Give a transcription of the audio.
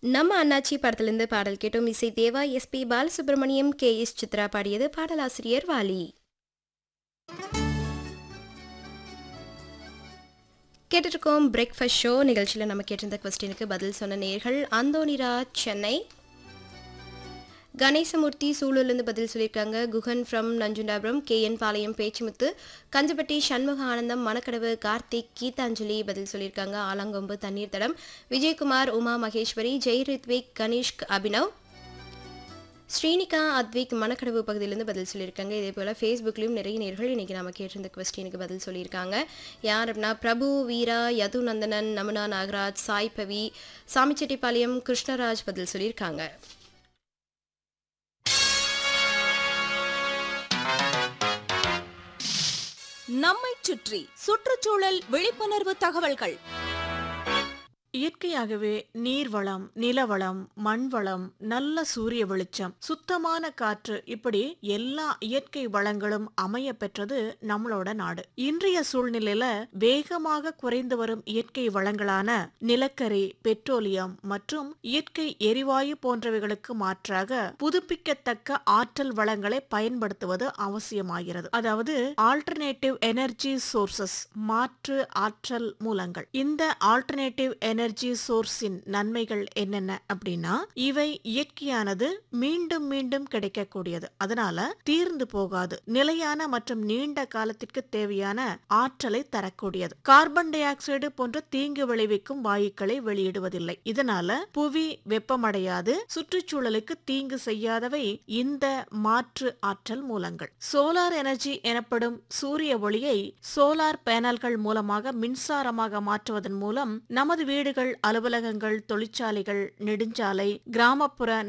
நம்ம அண்ணாச்சி படத்திலிருந்து பாடல் கேட்டோம் இசை Deva S P Balasubrahmanyam K S Chithra பாடியது பாடலாசிரியர் வாலி கேட்டுருக்கோம் பிரேக்ஃபாஸ்ட் ஷோ நிகழ்ச்சியில் நம்ம கேட்டிருந்த கொஸ்டினுக்கு பதில் சொன்ன நேர்கள் அந்தோனிரா சென்னை கணேசமூர்த்தி சூலூர்லேருந்து பதில் சொல்லியிருக்காங்க Guhan from Nanjundapuram K N Palayam Pechumuthu Kanjapatti Shanmuga Anandam Manakkadavu Karthik Gitanjali பதில் சொல்லியிருக்காங்க ஆலங்கொம்பு தண்ணீர் தடம் விஜயகுமார் உமா மகேஸ்வரி ஜெய் ரித்விக் கனிஷ்க் அபினவ் ஸ்ரீனிகா அத்விக் மணக்கடவு பகுதியிலேருந்து பதில் சொல்லியிருக்காங்க இதே போல் ஃபேஸ்புக்லேயும் நிறைய நேர்கள் இன்றைக்கி நம்ம கேட்டிருந்த கொஸ்டினுக்கு பதில் சொல்லியிருக்காங்க யார் அப்படின்னா பிரபு வீரா யது நந்தனன் நமுனா நாகராஜ் சாய் பவி சாமிச்செட்டிப்பாளையம் கிருஷ்ணராஜ் பதில் சொல்லியிருக்காங்க நம்மைச் சுற்றி சுற்றுச்சூழல் விழிப்புணர்வு தகவல்கள் இயற்கையாகவே நீர்வளம் நிலவளம் மண்வளம் நல்ல சூரிய வெளிச்சம் சுத்தமான காற்று இப்படி எல்லா இயற்கை வளங்களும் அமைய பெற்றது நம்மளோட நாடு இன்றைய சூழ்நிலையில வேகமாக குறைந்து வரும் இயற்கை வளங்களான நிலக்கரி பெட்ரோலியம் மற்றும் இயற்கை எரிவாயு போன்றவைகளுக்கு மாற்றாக புதுப்பிக்கத்தக்க ஆற்றல் வளங்களை பயன்படுத்துவது அவசியமாகிறது அதாவது ஆல்டர்னேட்டிவ் எனர்ஜி சோர்சஸ் மாற்று ஆற்றல் மூலங்கள் இந்த ஆல்டர்னேட்டிவ் எனர்ஜி சோர்ஸின் நன்மைகள் என்னென்ன அப்படின்னா இவை இயற்கையானது மீண்டும் மீண்டும் கிடைக்கக்கூடியது அதனால தீர்ந்து போகாது நிலையான மற்றும் நீண்ட காலத்திற்கு தேவையான ஆற்றலை தரக்கூடியது கார்பன் டை ஆக்சைடு போன்ற தீங்கு விளைவிக்கும் வாயுக்களை வெளியிடுவதில்லை இதனால புவி வெப்பமடையாது சுற்றுச்சூழலுக்கு தீங்கு செய்யாதவை இந்த மாற்று ஆற்றல் மூலங்கள் சோலார் எனர்ஜி எனப்படும் சூரிய ஒளியை சோலார் பேனல்கள் மூலமாக மின்சாரமாக மாற்றுவதன் மூலம் நமது வீடுகள் அலுவலகங்கள் தொழிற்சாலைகள் நெடுஞ்சாலை கிராமப்புற